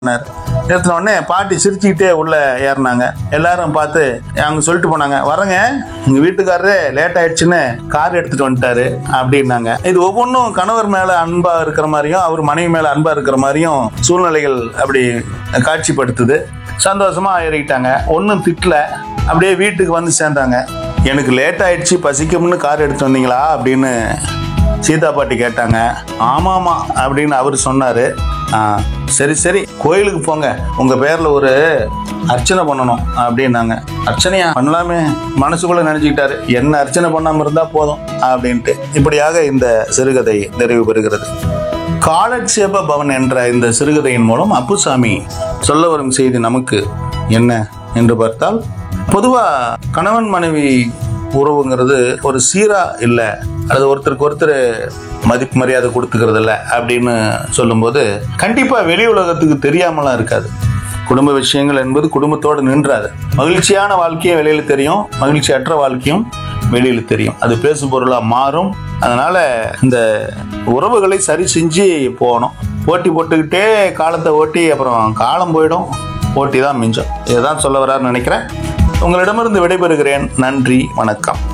நிறுத்தின உடனே பாட்டி சிரிச்சுக்கிட்டே உள்ள ஏறினாங்க எல்லாரும் பார்த்து அவங்க சொல்லிட்டு போனாங்க வரங்க எங்க வீட்டுக்காரரு லேட் ஆயிடுச்சுன்னு கார் எடுத்துட்டு வந்துட்டாரு அப்படின்னாங்க இது ஒவ்வொன்றும் கணவர் மேல அன்பா இருக்கிற மாதிரியும் அவர் மனைவி மேல அன்பா இருக்கிற மாதிரியும் சூழ்நிலைகள் அப்படி காட்சிப்படுத்துது சந்தோஷமா ஏறிக்கிட்டாங்க ஒன்றும் திட்டல அப்படியே வீட்டுக்கு வந்து சேர்ந்தாங்க எனக்கு லேட் ஆயிடுச்சு பசிக்கும்னு கார் எடுத்து வந்தீங்களா அப்படின்னு சீதா பாட்டி கேட்டாங்க ஆமாமா அப்படின்னு அவர் சொன்னாரு ஆ, சரி சரி கோயிலுக்கு போங்க உங்க பேர்ல ஒரு அர்ச்சனை பண்ணணும் அப்படின்னாங்க அர்ச்சனையா பண்ணலாமே மனசுக்குள்ள நினைச்சுக்கிட்டாரு என்ன அர்ச்சனை பண்ணாம இருந்தா போதும் அப்படின்ட்டு இப்படியாக இந்த சிறுகதை நிறைவு பெறுகிறது காலட்சேப பவன் என்ற இந்த சிறுகதையின் மூலம் அப்புசாமி சொல்ல வரும் செய்தி நமக்கு என்ன என்று பார்த்தால் பொதுவா கணவன் மனைவி உறவுங்கிறது ஒரு சீரா இல்லை அல்லது ஒருத்தருக்கு ஒருத்தர் மதிப்பு மரியாதை கொடுத்துக்கிறது இல்லை அப்படின்னு சொல்லும்போது கண்டிப்பா வெளி உலகத்துக்கு தெரியாமலாம் இருக்காது குடும்ப விஷயங்கள் என்பது குடும்பத்தோடு நின்றாது மகிழ்ச்சியான வாழ்க்கையும் வெளியில தெரியும் மகிழ்ச்சியற்ற வாழ்க்கையும் வெளியில தெரியும் அது பேசும் பொருளா மாறும் அதனால இந்த உறவுகளை சரி செஞ்சு போகணும் போட்டி போட்டுக்கிட்டே காலத்தை ஓட்டி அப்புறம் காலம் போயிடும் போட்டி தான் மிஞ்சம் இதுதான் சொல்ல வராருன்னு நினைக்கிறேன் உங்களிடமிருந்து விடைபெறுகிறேன் நன்றி வணக்கம்